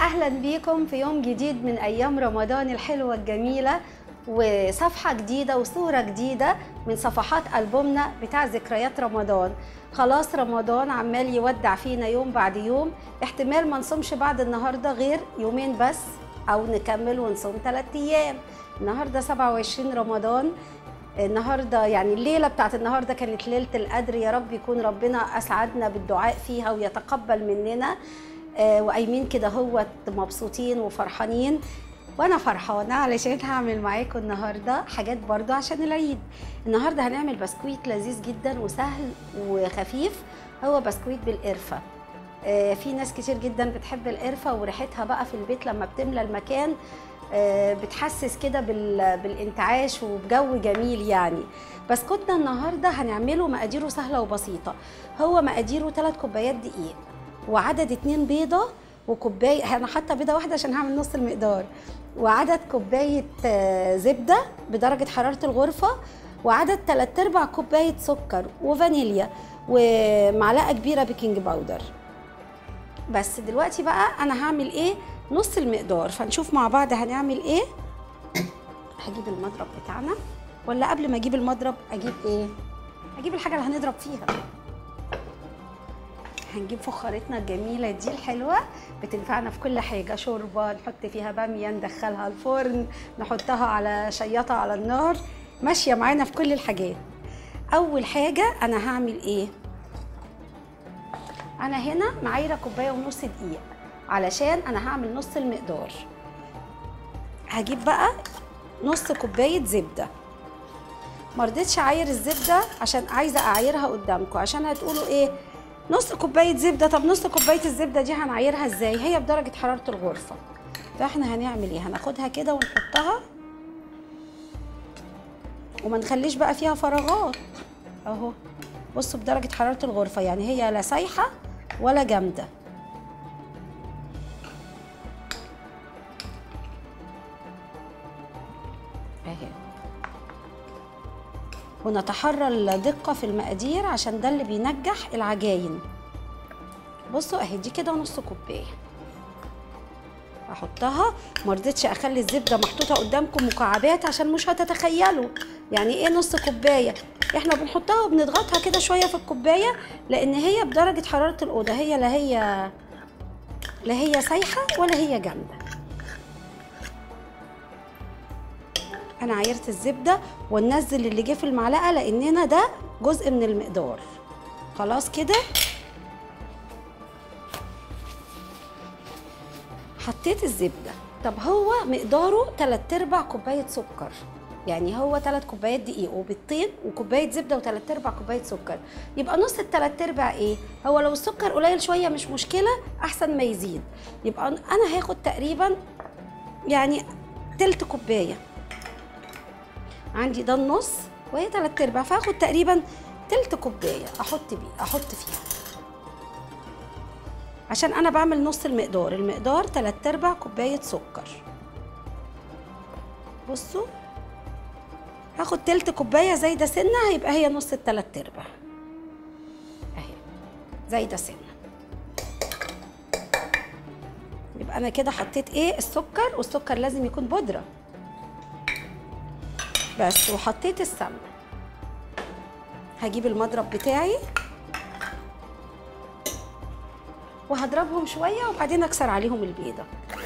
اهلا بيكم في يوم جديد من ايام رمضان الحلوه الجميله وصفحه جديده وصوره جديده من صفحات البومنا بتاع ذكريات رمضان خلاص رمضان عمال يودع فينا يوم بعد يوم احتمال ما نصومش بعد النهارده غير يومين بس او نكمل ونصوم ثلاث ايام النهارده 27 رمضان النهارده يعني الليله بتاعت النهارده كانت ليله القدر يا رب يكون ربنا اسعدنا بالدعاء فيها ويتقبل مننا آه، وقايمين كده هو مبسوطين وفرحانين وانا فرحانه علشان هعمل معاكم النهارده حاجات برضو عشان العيد النهارده هنعمل بسكويت لذيذ جدا وسهل وخفيف هو بسكويت بالقرفه آه، في ناس كتير جدا بتحب القرفه وريحتها بقى في البيت لما بتملى المكان آه، بتحسس كده بال- بالانتعاش وبجو جميل يعني بسكوتنا النهارده هنعمله مقاديره سهله وبسيطه هو مقاديره 3 كوبايات دقيق وعدد اتنين بيضه وكوبايه انا حاطه بيضه واحده عشان هعمل نص المقدار وعدد كوبايه آه، زبده بدرجه حراره الغرفه وعدد 3 ارباع كوبايه سكر وفانيليا ومعلقه كبيره بيكنج باودر بس دلوقتي بقى انا هعمل ايه نص المقدار فنشوف مع بعض هنعمل ايه هجيب المضرب بتاعنا ولا قبل ما اجيب المضرب اجيب ايه اجيب الحاجه اللي هنضرب فيها هنجيب فخارتنا الجميلة دي الحلوة بتنفعنا في كل حاجة شوربة نحط فيها بامية ندخلها الفرن نحطها على شياطة على النار ماشية معانا في كل الحاجات أول حاجة أنا هعمل إيه؟ أنا هنا معايرة كوباية ونص دقيق علشان أنا هعمل نص المقدار هجيب بقى نص كوباية زبدة مرضتش اعاير الزبده عشان عايزه اعايرها قدامكم عشان هتقولوا ايه نص كوبايه زبده طب نص كوبايه الزبده دي هنعايرها ازاي هي بدرجه حراره الغرفه فاحنا هنعمل ايه هناخدها كده ونحطها وما نخليش بقى فيها فراغات اهو بصوا بدرجه حراره الغرفه يعني هي لا سايحه ولا جامده اهي ونتحرى الدقة في المقادير عشان ده اللي بينجح العجاين بصوا اهي دي كده نص كوباية احطها مرضتش اخلي الزبدة محطوطة قدامكم مكعبات عشان مش هتتخيلوا يعني ايه نص كوباية احنا بنحطها وبنضغطها كده شوية في الكوباية لان هي بدرجة حرارة الأوضة هي لا هي لا هي سايحة ولا هي جامدة انا عايرت الزبده وننزل اللي جه في المعلقه لاننا ده جزء من المقدار خلاص كده حطيت الزبده طب هو مقداره 3 ارباع كوبايه سكر يعني هو 3 كوبايات دقيق وبيضتين وكوبايه زبده و3 ارباع كوبايه سكر يبقى نص التلات ارباع ايه هو لو السكر قليل شويه مش مشكله احسن ما يزيد يبقى انا هاخد تقريبا يعني تلت كوبايه عندي ده النص وهي تلات ارباع فهاخد تقريبا تلت كوبايه احط بيه احط فيها عشان انا بعمل نص المقدار المقدار تلات ارباع كوبايه سكر بصوا هاخد تلت كوبايه زايده سنه هيبقى هي نص التلات ارباع اهي زايده سنه يبقى انا كده حطيت ايه السكر والسكر لازم يكون بودره بس وحطيت السمنه هجيب المضرب بتاعي وهضربهم شويه وبعدين اكسر عليهم البيضه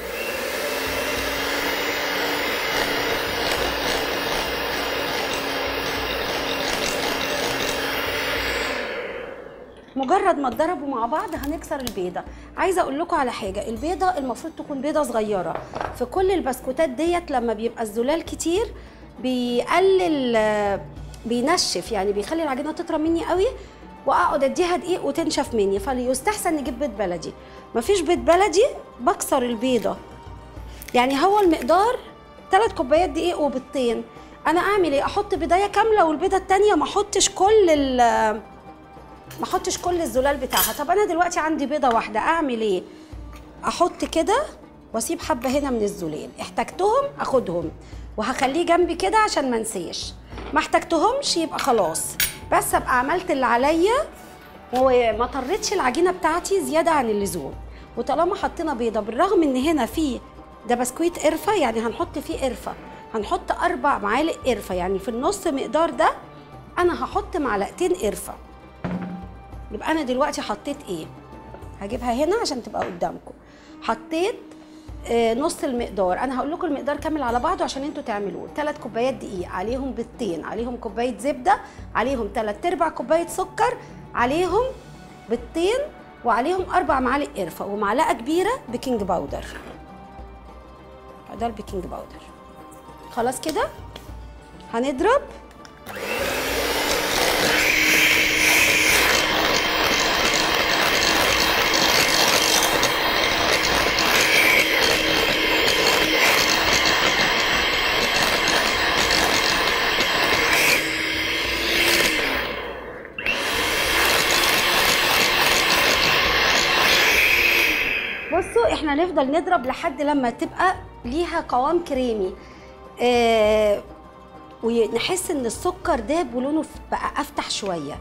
مجرد ما اتضربوا مع بعض هنكسر البيضه عايزه اقول لكم على حاجه البيضه المفروض تكون بيضه صغيره في كل البسكوتات ديت لما بيبقى الزلال كتير بيقلل آه، بينشف يعني بيخلي العجينه تطرى مني قوي واقعد اديها دقيق وتنشف مني فليستحسن نجيب بيض بلدي مفيش بيض بلدي بكسر البيضه يعني هو المقدار ثلاث كوبايات دقيق وبيضتين انا اعمل ايه احط بيضايه كامله والبيضه التانيه ما احطش كل ال ما احطش كل الزلال بتاعها طب انا دلوقتي عندي بيضه واحده اعمل ايه احط كده واسيب حبه هنا من الزلال احتجتهم اخدهم وهخليه جنبي كده عشان ما انساش ما احتجتهمش يبقى خلاص بس ابقى عملت اللي عليا وما طريتش العجينه بتاعتي زياده عن اللزوم وطالما حطينا بيضه بالرغم ان هنا في ده بسكويت قرفه يعني هنحط فيه قرفه هنحط اربع معالق قرفه يعني في النص مقدار ده انا هحط معلقتين قرفه يبقى انا دلوقتي حطيت ايه هجيبها هنا عشان تبقى قدامكم حطيت آه، نص المقدار انا هقول لكم المقدار كامل على بعضه عشان انتوا تعملوه ثلاث كوبايات دقيق عليهم بيضتين عليهم كوبايه زبده عليهم ثلاث ارباع كوبايه سكر عليهم بيضتين وعليهم اربع معالق قرفه ومعلقه كبيره بيكنج باودر ده البيكنج باودر خلاص كده هنضرب بصوا احنا نفضل نضرب لحد لما تبقى ليها قوام كريمي آه ونحس ان السكر داب ولونه ف- بقى افتح شويه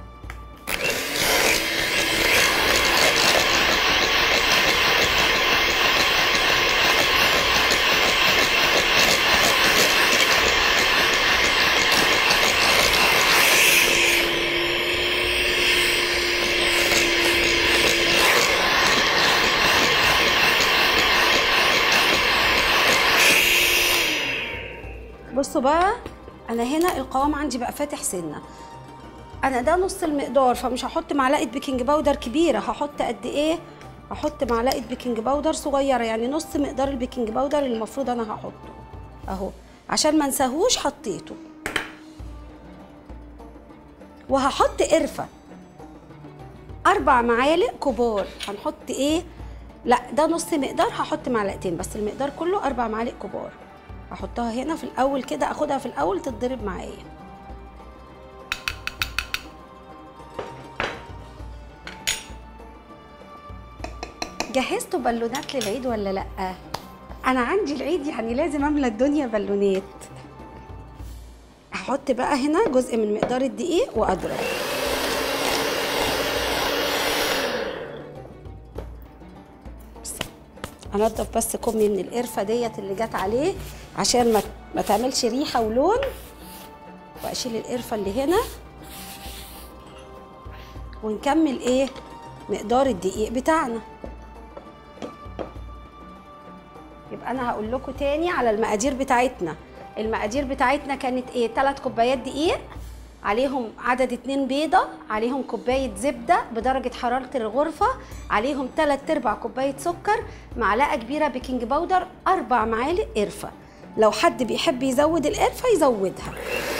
بصوا بقى انا هنا القوام عندي بقى فاتح سنه انا ده نص المقدار فمش هحط معلقه بيكنج باودر كبيره هحط قد ايه هحط معلقه بيكنج باودر صغيره يعني نص مقدار البيكنج باودر اللي المفروض انا هحطه اهو عشان ما انساهوش حطيته وهحط قرفه اربع معالق كبار هنحط ايه لا ده نص مقدار هحط معلقتين بس المقدار كله اربع معالق كبار هحطها هنا في الاول كده اخدها في الاول تتضرب معايا جهزتوا بالونات للعيد ولا لا انا عندي العيد يعني لازم املى الدنيا بالونات هحط بقى هنا جزء من مقدار الدقيق واضرب بس. انضف بس كمي من القرفه ديت اللي جت عليه عشان ما ما تعملش ريحه ولون واشيل القرفه اللي هنا ونكمل ايه مقدار الدقيق بتاعنا يبقى انا هقول لكم تاني على المقادير بتاعتنا المقادير بتاعتنا كانت ايه 3 كوبايات دقيق عليهم عدد اتنين بيضة عليهم كوباية زبدة بدرجة حرارة الغرفة عليهم تلات ارباع كوباية سكر معلقة كبيرة بيكنج باودر أربع معالق قرفة لو حد بيحب يزود القرفة يزودها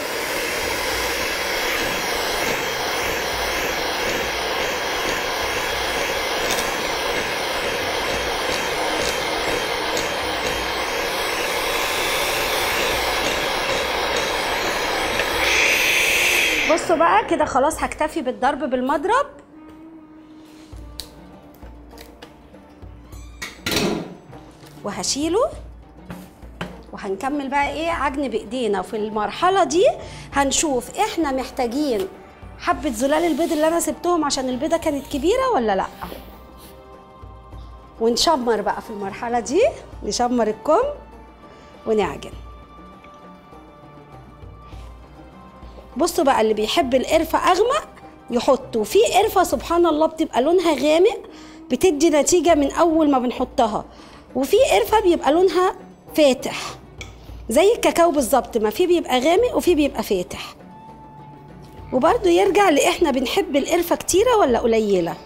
بصوا بقى كده خلاص هكتفي بالضرب بالمضرب وهشيله وهنكمل بقى ايه عجن بايدينا في المرحله دي هنشوف احنا محتاجين حبه زلال البيض اللي انا سبتهم عشان البيضه كانت كبيره ولا لا ونشمر بقى في المرحله دي نشمر الكم ونعجن بصوا بقى اللي بيحب القرفة أغمق يحطوا في قرفة سبحان الله بتبقى لونها غامق بتدي نتيجة من أول ما بنحطها وفي قرفة بيبقى لونها فاتح زي الكاكاو بالظبط ما في بيبقى غامق وفي بيبقى فاتح وبرضه يرجع لإحنا بنحب القرفة كتيرة ولا قليلة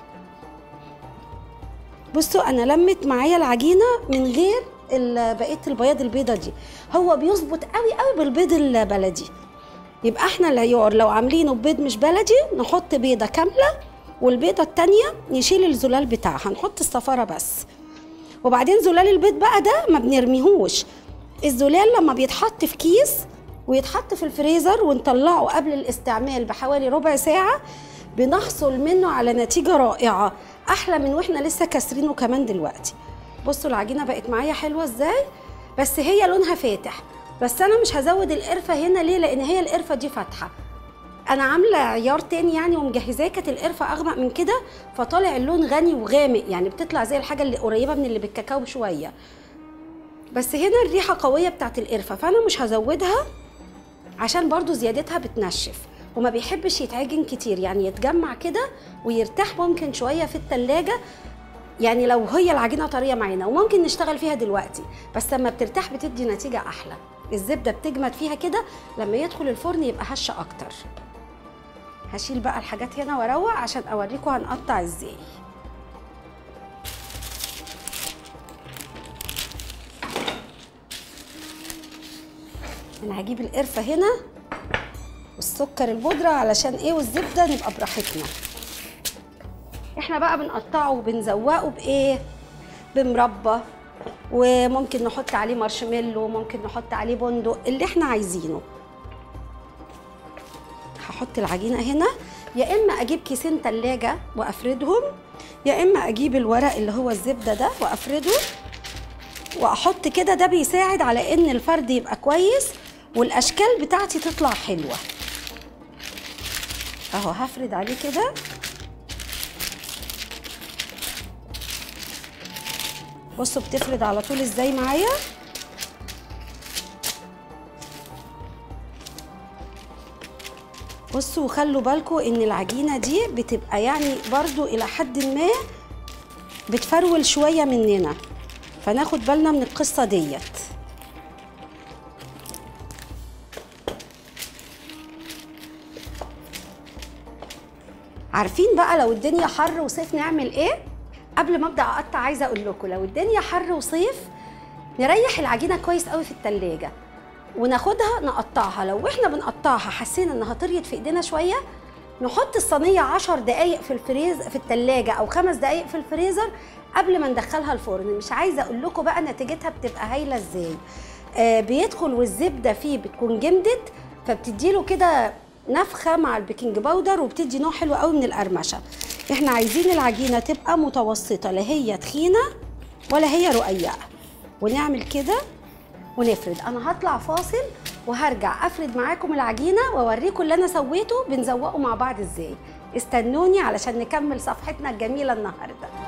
بصوا أنا لمت معايا العجينة من غير ال- بقية البياض البيضة دي هو بيظبط قوي قوي بالبيض البلدي يبقى احنا العيار لو عاملينه بيض مش بلدي نحط بيضه كامله والبيضه التانية نشيل الزلال بتاعها هنحط الصفاره بس وبعدين زلال البيض بقى ده ما بنرميهوش الزلال لما بيتحط في كيس ويتحط في الفريزر ونطلعه قبل الاستعمال بحوالي ربع ساعه بنحصل منه على نتيجه رائعه احلى من واحنا لسه كاسرينه كمان دلوقتي بصوا العجينه بقت معايا حلوه ازاي بس هي لونها فاتح بس انا مش هزود القرفه هنا ليه لان هي القرفه دي فاتحه انا عامله عيار تاني يعني ومجهزاه كانت القرفه اغمق من كده فطالع اللون غني وغامق يعني بتطلع زي الحاجه اللي قريبه من اللي بالكاكاو شويه بس هنا الريحه قويه بتاعت القرفه فانا مش هزودها عشان برضو زيادتها بتنشف وما بيحبش يتعجن كتير يعني يتجمع كده ويرتاح ممكن شويه في التلاجة يعني لو هي العجينه طريه معانا وممكن نشتغل فيها دلوقتي بس لما بترتاح بتدي نتيجه احلى الزبده بتجمد فيها كده لما يدخل الفرن يبقى هشه اكتر هشيل بقى الحاجات هنا واروق عشان اوريكم هنقطع ازاي انا هجيب القرفه هنا والسكر البودره علشان ايه والزبده نبقى براحتنا احنا بقى بنقطعه وبنزوقه بايه بمربى وممكن نحط عليه مارشميلو ممكن نحط عليه بندق اللي احنا عايزينه هحط العجينه هنا يا اما اجيب كيسين تلاجة وافردهم يا اما اجيب الورق اللي هو الزبده ده وافرده واحط كده ده بيساعد على ان الفرد يبقى كويس والاشكال بتاعتي تطلع حلوه اهو هفرد عليه كده بصوا بتفرد على طول ازاي معايا بصوا وخلوا بالكم ان العجينه دي بتبقى يعني برضو الى حد ما بتفرول شويه مننا فناخد بالنا من القصه ديت عارفين بقى لو الدنيا حر وصيف نعمل ايه قبل ما ابدا اقطع عايزه اقول لكم لو الدنيا حر وصيف نريح العجينه كويس قوي في التلاجة وناخدها نقطعها لو احنا بنقطعها حسينا انها طريت في ايدينا شويه نحط الصينيه 10 دقائق في الفريز في التلاجة او خمس دقائق في الفريزر قبل ما ندخلها الفرن مش عايزه اقول لكم بقى نتيجتها بتبقى هايله ازاي آه بيدخل والزبده فيه بتكون جمدت فبتديله كده نفخه مع البيكنج باودر وبتدي نوع حلو قوي من القرمشه احنا عايزين العجينه تبقى متوسطه لا هي تخينه ولا هي رقيقه ونعمل كده ونفرد انا هطلع فاصل وهرجع افرد معاكم العجينه واوريكم اللي انا سويته بنزوقه مع بعض ازاي استنوني علشان نكمل صفحتنا الجميله النهارده